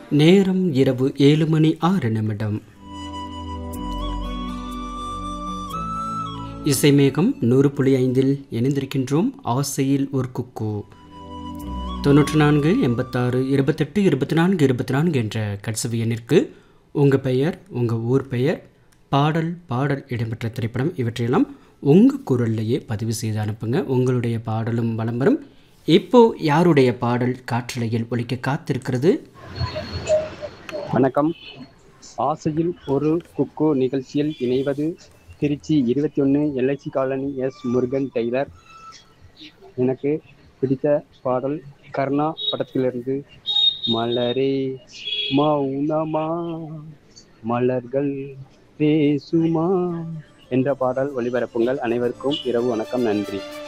நேரம் இரவு ஏழு மணி ஆறு நிமிடம் இசைமேகம் நூறு புள்ளி ஐந்தில் இணைந்திருக்கின்றோம் ஆசையில் ஒரு குக்கு தொண்ணூற்றி நான்கு எண்பத்தாறு இருபத்தெட்டு இருபத்தி நான்கு இருபத்தி நான்கு என்ற கட்சவி எண்ணிற்கு உங்கள் பெயர் உங்கள் ஊர் பெயர் பாடல் பாடல் இடம்பெற்ற திரைப்படம் இவற்றையெல்லாம் உங்கள் குரல்லையே பதிவு செய்து அனுப்புங்க உங்களுடைய பாடலும் வலம் வரும் இப்போ யாருடைய பாடல் காற்றலையில் ஒலிக்க காத்திருக்கிறது வணக்கம் ஆசையில் ஒரு குக்கு நிகழ்ச்சியில் இணைவது திருச்சி இருபத்தி ஒன்று LIC colony S Murugan tailor எனக்கு பிடித்த பாடல் கர்ணா படத்திலிருந்து மலரே மௌனமா மலர்கள் பேசுமா என்ற பாடல் ஒளிபரப்புங்கள் அனைவருக்கும் இரவு வணக்கம் நன்றி